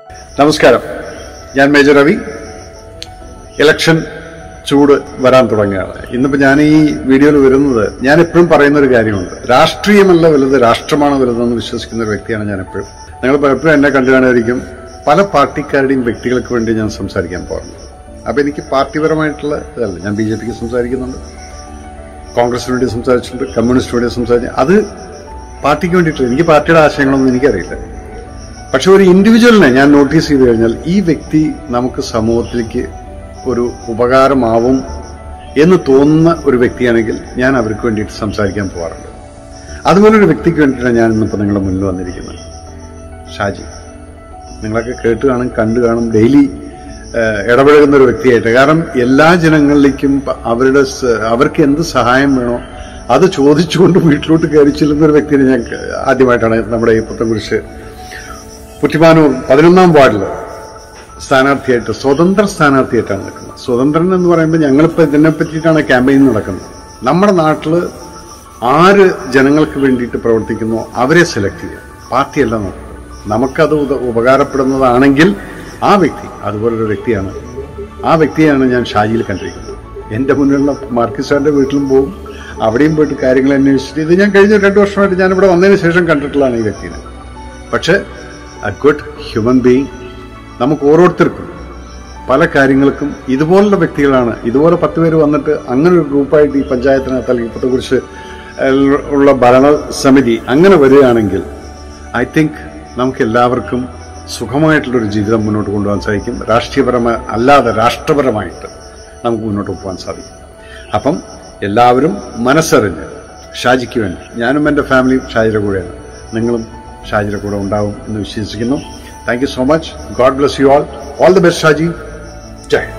നമസ്കാരം ഞാൻ major Ravi election ചൂട് വരാൻ തുടങ്ങുകയാണ് ഇന്നിപ്പോ ഞാൻ ഈ വീഡിയോയിൽ വരുന്നത് ഞാൻ എപ്പോഴും പറയുന്ന ഒരു കാര്യമുണ്ട് രാഷ്ട്രീയമല്ല വലുത് രാഷ്ട്രമാണ് വലുതെന്ന് വിശ്വസിക്കുന്ന ഒരു വ്യക്തിയാണ് ഞാൻ എപ്പോഴും നിങ്ങൾ പലപ്പോഴും എന്നെ കണ്ടു കാണുമായിരിക്കും പല പാർട്ടിക്കാരുടെയും വ്യക്തികൾക്ക് വേണ്ടി ഞാൻ സംസാരിക്കാൻ പോകുന്നത് അപ്പൊ എനിക്ക് പാർട്ടിപരമായിട്ടുള്ള ഇതല്ല ഞാൻ ബി ജെ പിക്ക് സംസാരിക്കുന്നുണ്ട് കോൺഗ്രസിന് വേണ്ടി സംസാരിച്ചിട്ടുണ്ട് കമ്മ്യൂണിസ്റ്റിന് വേണ്ടി സംസാരിച്ചു അത് പാർട്ടിക്ക് വേണ്ടിയിട്ടില്ല എനിക്ക് പാർട്ടിയുടെ ആശയങ്ങളൊന്നും എനിക്കറിയില്ല പക്ഷെ ഒരു ഇൻഡിവിജ്വലിനെ ഞാൻ നോട്ടീസ് ചെയ്ത് കഴിഞ്ഞാൽ ഈ വ്യക്തി നമുക്ക് സമൂഹത്തിലേക്ക് ഒരു ഉപകാരമാവും എന്ന് തോന്നുന്ന ഒരു വ്യക്തിയാണെങ്കിൽ ഞാൻ അവർക്ക് വേണ്ടിയിട്ട് സംസാരിക്കാൻ പോകാറുണ്ട് അതുപോലെ ഒരു വ്യക്തിക്ക് വേണ്ടിയിട്ടാണ് ഞാൻ ഇന്നിപ്പോൾ നിങ്ങളുടെ മുന്നിൽ വന്നിരിക്കുന്നത് ഷാജി നിങ്ങളൊക്കെ കേട്ട് കാണും കണ്ടു കാണും ഡെയിലി ഇടപഴകുന്ന ഒരു വ്യക്തിയായിട്ട് കാരണം എല്ലാ ജനങ്ങളിലേക്കും പ- അവരുടെ സ- അവർക്ക് എന്ത് സഹായം വേണോ അത് ചോദിച്ചുകൊണ്ട് വീട്ടിലോട്ട് കയറി ചെല്ലുന്ന ഒരു വ്യക്തിനെ ഞാൻ ക- ആദ്യമായിട്ടാണ് നമ്മുടെ ഈ പുത്തൻകുരിശ് പുറ്റിമാനൂർ പതിനൊന്നാം വാർഡിൽ സ്ഥാനാർത്ഥിയായിട്ട് സ്വതന്ത്ര സ്ഥാനാർത്ഥിയായിട്ടാണ് നിൽക്കുന്നത് സ്വതന്ത്രൻ എന്ന് പറയുമ്പോൾ ഞങ്ങളിപ്പോൾ ഇതിനെ പറ്റിയിട്ടാണ് ക്യാമ്പയിൻ നടക്കുന്നത് നമ്മുടെ നാട്ടിൽ ആര് ജനങ്ങൾക്ക് വേണ്ടിയിട്ട് പ്രവർത്തിക്കുന്നോ അവരെ സെലക്ട് ചെയ്യുക പാർട്ടിയല്ല നോക്കുക നമുക്കത് ഉത- ഉപകാരപ്പെടുന്നതാണെങ്കിൽ ആ വ്യക്തി അതുപോലൊരു വ്യക്തിയാണ് ആ വ്യക്തിയാണ് ഞാൻ ഷാജിയിൽ കണ്ടിരിക്കുന്നത് എൻ്റെ മുന്നിലുള്ള മാർക്കിസാറിന്റെ വീട്ടിലും പോകും അവിടെയും പോയിട്ട് കാര്യങ്ങൾ അന്വേഷിച്ചിട്ട് ഇത് ഞാൻ കഴിഞ്ഞ രണ്ടു വർഷമായിട്ട് ഞാൻ ഇവിടെ വന്നതിന് ശേഷം കണ്ടിട്ടുള്ളതാണ് ഈ വ്യക്തിനെ പക്ഷെ എ ഗുഡ് ഹ്യൂമൻ ബീയിങ് നമുക്ക് ഓരോരുത്തർക്കും പല കാര്യങ്ങൾക്കും ഇതുപോലുള്ള വ്യക്തികളാണ് ഇതുപോലെ പത്ത് പേര് വന്നിട്ട് അങ്ങനെ ഒരു ഗ്രൂപ്പായിട്ട് ഈ പഞ്ചായത്തിനകത്ത് അല്ലെങ്കിൽ ഇപ്പത്തെക്കുറിച്ച് ഉള്ള ഭരണസമിതി അങ്ങനെ വരികയാണെങ്കിൽ ഐ തിങ്ക് നമുക്ക് എല്ലാവർക്കും സുഖമായിട്ടുള്ളൊരു ജീവിതം മുന്നോട്ട് കൊണ്ടുപോകാൻ സാധിക്കും രാഷ്ട്രീയപരമായ അല്ലാതെ രാഷ്ട്രപരമായിട്ട് നമുക്ക് മുന്നോട്ട് പോകാൻ സാധിക്കും അപ്പം എല്ലാവരും മനസ്സറിഞ്ഞ് ഷാജിക്ക് വേണ്ടി ഞാനും എൻ്റെ ഫാമിലിയും ഷാജിയുടെ കൂടെയാണ് നിങ്ങളും ഷാജിയുടെ കൂടെ ഉണ്ടാവും എന്ന് വിശ്വസിക്കുന്നു thank you so much God bless you all all the best Shaji ജയ് ഹിന്ദ്.